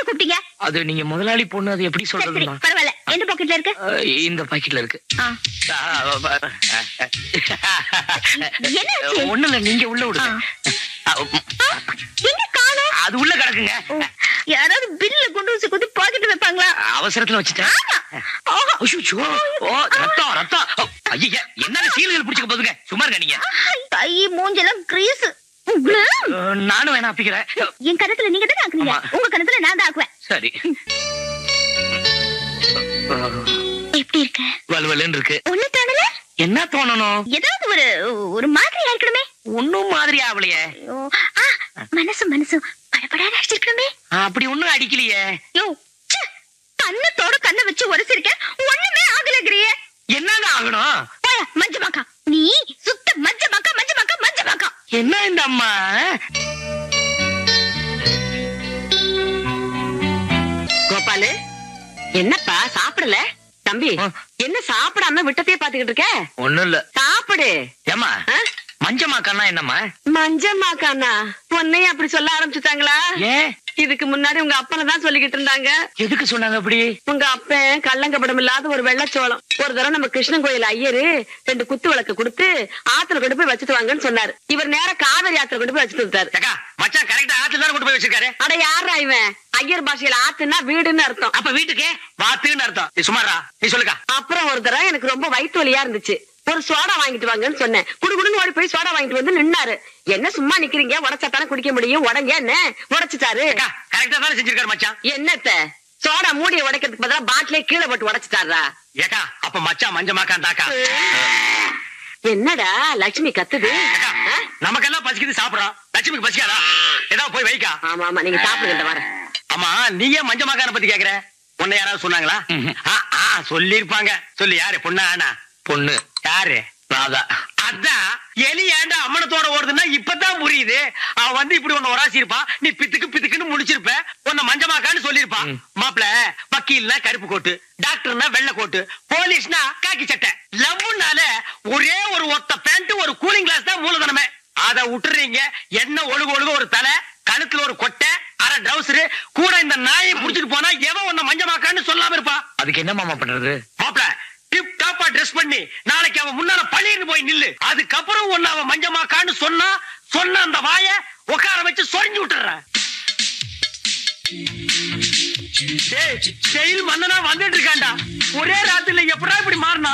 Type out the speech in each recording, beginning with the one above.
கூப்பிட்டீங்க அது நீங்க முதலாளி பொண்ணு அது எப்படி சரி சரி சொல்றதுமா பரவாயில்ல எந்த பாக்கெட்ல இருக்கு அஹ், இந்த பாக்கெட்ல இருக்கு ஆ. என்னாச்சு? ஒண்ணு இல்ல நீங்க உள்ள விடுங்க ஆ. எங்க காணோம் அது உள்ள கிடக்குங்க ஓ, யாராவது பில்ல கொண்டு வச்சு குத்தி பாக்கெட் வைப்பாங்களா அவசரத்துல வச்சுட்டேன் ஆமா. ஆஹா. அய்யோ ஓ ரத்தம் ரத்தம் ஐயா என்ன சீல்கள் பிடிச்சுக்க போதுங்க சும்மா இருங்க நீங்க கை மூஞ்செல்லாம் கிரீஸ் அஹ், நானும் வேணா அப்பிக்கிறேன் என் கணத்துல நீங்க தானே ஆக்குறீங்க ஆமா. உங்க கணத்துல நான் தான் ஆக்குவேன் சரி அஹ், எப்படி இருக்க வலுவலுன்னு இருக்கு ஒண்ணு தோணல என்ன தோணணும் ஏதாவது ஒரு ஒரு மாதிரியா இருக்கணுமே ஒண்ணும் மாதிரி ஆவலையே ஐயோ, ஆ, மனசு மனசு படபடான்னு அடிச்சிருக்கணுமே அப்படி ஒண்ணும் அடிக்கலையே யோ ச்சே, கண்ணத்தோட கண்ணை வச்சு உரசிருக்கேன் ஒண்ணுமே ஆகலங்கிறியே என்னங்க ஆகணும் போயா மஞ்ச மாக்கா நீ சுத்த மஞ்ச மாக்கா மஞ்ச மாக்கா மஞ்ச மாக்கா என்ன இந்த அம்மா கோபாலு என்னப்பா சாப்பிடல தம்பி ஆ. என்ன சாப்பிடாம விட்டத்தையே பாத்துக்கிட்டு இருக்க ஒண்ணும் இல்ல சாப்பிடு ஏமா ஆ? மஞ்சமாக்கன்னா என்னம்மா மஞ்சமாக்கானா பொண்ணையும் அப்படி சொல்ல ஆரம்பிச்சுட்டாங்களா ஏன் இதுக்கு முன்னாடி உங்க அப்பனை தான் சொல்லிக்கிட்டு இருந்தாங்க எதுக்கு சொன்னாங்க அப்படி உங்க அப்பன் கள்ளங்கபடம் இல்லாத ஒரு வெள்ளச்சோளம் ஒரு தடவை நம்ம கிருஷ்ணன் கோயில் ஐயரு ரெண்டு குத்து விளக்கு கொடுத்து ஆத்துல கொண்டு போய் வச்சுட்டு வாங்கன்னு சொன்னாரு இவர் நேரா காவிரி ஆத்துல கொண்டு போய் வச்சுட்டு வந்துட்டாரு ஏக்கா மச்சான் கரெக்டா ஆத்துல தான் கொண்டு போய் வச்சிருக்காரு அட யாரா இவன் ஐயர் பாஷையில ஆத்துன்னா வீடுன்னு அர்த்தம் அப்ப வீட்டுக்கே வாத்துன்னு அர்த்தம் நீ சுமாரா நீ சொல்லுக்கா அப்புறம் ஒரு தடவை எனக்கு ரொம்ப வயிற்று வலியா இருந்துச்சு ஒரு சோடா வாங்கிட்டு வாங்கன்னு சொன்னேன் குடுகுடுன்னு ஓடி போய் சோடா வாங்கிட்டு வந்து நின்னாரு என்ன சும்மா நிக்கிறீங்க உடச்சா தானே குடிக்க முடியும் உடங்க என்ன உடைச்சிட்டாரு ஏக்கா கரெக்டா தானே செஞ்சிருக்காரு மச்சான் என்னத்த சோடா மூடிய உடைக்கிறதுக்கு பதிலா பாட்டிலே கீழே போட்டு உடைச்சிட்டாரா ஏக்கா அப்ப மச்சான் மஞ்சமாக்கான் தாக்கா என்னடா லட்சுமி கத்துது ஏக்கா ஆ? நமக்கெல்லாம் பசிக்குது சாப்பிடுறோம் லட்சுமிக்கு பசிக்காதா ஏதாவது போய் வைக்கா ஆமா ஆமா நீங்க சாப்பிடுங்க வரேன் ஆமா நீ ஏன் மஞ்சமாக்கான பத்தி கேக்குற உன்னை யாராவது சொன்னாங்களா ஆ, ஆ, சொல்லிருப்பாங்க சொல்லு யாரு பொண்ணா ஆனா பொண்ணு யாரு ராதா அதான் எலி ஏன்டா அம்மனத்தோட ஓடுதுன்னா இப்பதான் புரியுது அவ வந்து இப்படி உன்ன உராசி இருப்பா நீ பித்துக்கு பித்துக்குன்னு முடிச்சிருப்ப உன்னை மஞ்சமாக்கான்னு சொல்லிருப்பா மாப்பிள வக்கீல்னா கருப்பு கோட்டு டாக்டர்னா வெள்ளை கோட்டு போலீஸ்னா காக்கி சட்டை லவ்னால ஒரே ஒரு ஒத்த பேண்ட் ஒரு கூலிங் கிளாஸ் தான் மூலதனமே அத விட்டுறீங்க என்ன ஒழுகு ஒழுகு ஒரு தலை கழுத்துல ஒரு கொட்டை அரை ட்ரௌசரு கூட இந்த நாயை புடிச்சிட்டு போனா எவன் உன்னை மஞ்சமாக்கான்னு சொல்லாம இருப்பா அதுக்கு என்ன மாமா பண்றது மாப்ள டிப் டாப்பா ட்ரெஸ் பண்ணி நாளைக்கு அவன் முன்னால பழின்னு போய் நில்லு அதுக்கப்புறம் உன்னை அவன் மஞ்சமாக்கான்னு சொன்னா சொன்ன அந்த வாய உட்கார வச்சு சொரிஞ்சு விட்டுறேன் டேய், செயல் மன்னனா வந்துட்டு இருக்கான்டா ஒரே ராத்திரில எப்படா இப்படி மாறினா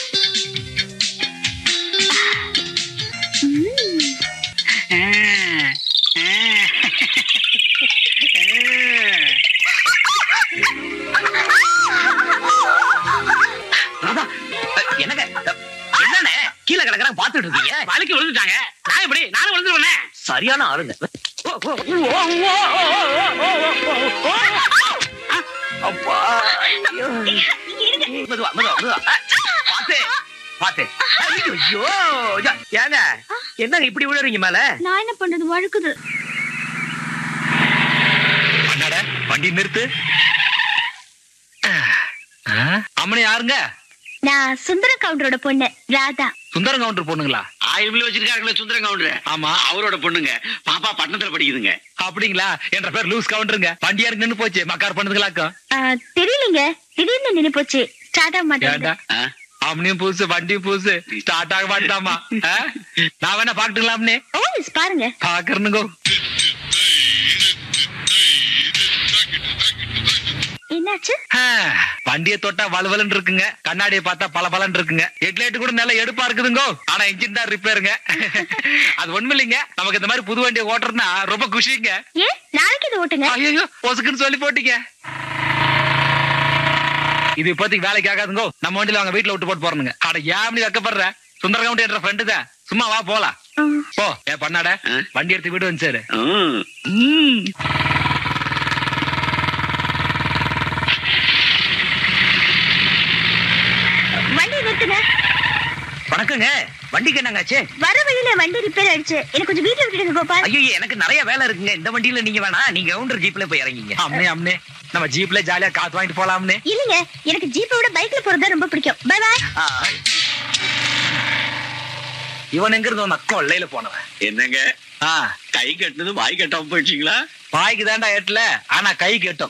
ராதா அஹ், என்னங்க அஹ், என்னண்ணே கீழே கிடக்குறாங்க பாத்துட்டு இருக்கீங்க வலிக்கு விழுந்துட்டாங்க நான் எப்படி நானும் விழுந்துருவேனே சரியான ஆளுங்க ஓ, ஓ, ஓ, ஓ, ஓ, ஓ, ஓ, ஓ. அப்பா ஐயோ. மெதுவா மெதுவா மெதுவா அஹ், பாத்து பாத்து ஐயோ ஐயோ. ஏங்க என்னங்க இப்படி விழுறீங்க மேல நான் என்ன பண்றது வழுக்குது அண்ணாட வண்டி நிறுத்து அம்மனி யாருங்க நான் சுந்தர கவுண்டரோட பொண்ணு ராதா சுந்தரம் கவுண்டர் பொண்ணுங்களா ஆயிரம் வச்சிருக்காங்களே சுந்தரம் கவுண்டர் ஆமா அவரோட பொண்ணுங்க பாப்பா பட்டணத்துல படிக்குதுங்க அப்படிங்களா என்ற பேர் லூஸ் கவுண்டருங்க வண்டி யாருக்கு நின்னு போச்சு மக்கார் பண்ணுதுங்களாக்கும் ஆ, தெரியலீங்க திடீர்னு நின்னு போச்சு ஸ்டார்ட் ஆக ஏண்டா மாட்டேன் அம்னியும் புதுசு வண்டியும் புதுசு ஸ்டார்ட் ஆக மாட்டாமா நான் வேணா பாக்கட்டுங்களா அம்னி ஓ பாருங்க பாக்குறனுங்கோ என்னாச்சு வண்டியை தொட்டா வலுவலன்னு இருக்குங்க கண்ணாடியை பார்த்தா பல இருக்குங்க ஹெட்லைட் கூட நல்லா எடுப்பா இருக்குதுங்கோ ஆனா இன்ஜின் தான் ரிப்பேருங்க அது ஒண்ணும் இல்லைங்க நமக்கு இந்த மாதிரி புது வண்டியை ஓட்டுறதுனா ரொம்ப குஷிங்க ஏன் நாளைக்கு இது ஓட்டுங்க ஐயோ பொசுக்குன்னு சொல்லி போட்டீங்க இது இப்போதைக்கு வேலைக்கு ஆகாதுங்கோ நம்ம வண்டியில அவங்க வீட்டுல விட்டு போட்டு போறணுங்க அட ஏன் அப்படி வைக்கப்படுற சுந்தர கவுண்டி என்ற ஃப்ரெண்டு தான் சும்மா வா போலாம் ம். போ ஏ பண்ணாட வண்டி எடுத்து வீடு வந்து சேரு வண்டி நிறுத்துங்க வணக்கங்க வண்டிக்கு என்னங்காச்சு வர வழியில வண்டி ரிப்பேர் ஆயிடுச்சு எனக்கு கொஞ்சம் வீட்டுல விட்டுடுங்க கோபால் ஐயோ எனக்கு நிறைய வேலை இருக்குங்க இந்த வண்டியில நீங்க வேணா நீங்க கவுண்டர் ஜீப்ல போய் இறங்கிங்க அம்னே அம்னே நம்ம ஜீப்ல ஜாலியா காத்து வாங்கிட்டு போலாம்னே இல்லங்க எனக்கு ஜீப்பை விட பைக்ல போறது ரொம்ப பிடிக்கும் பை பாய் இவன் எங்க இருந்து வந்தான் கொள்ளையில போனவன் என்னங்க ஆ கை கட்டினது வாய் கட்டாம போயிடுச்சிங்களா பாய்க்கு தாண்டா ஏட்டல ஆனா கை கெட்டும்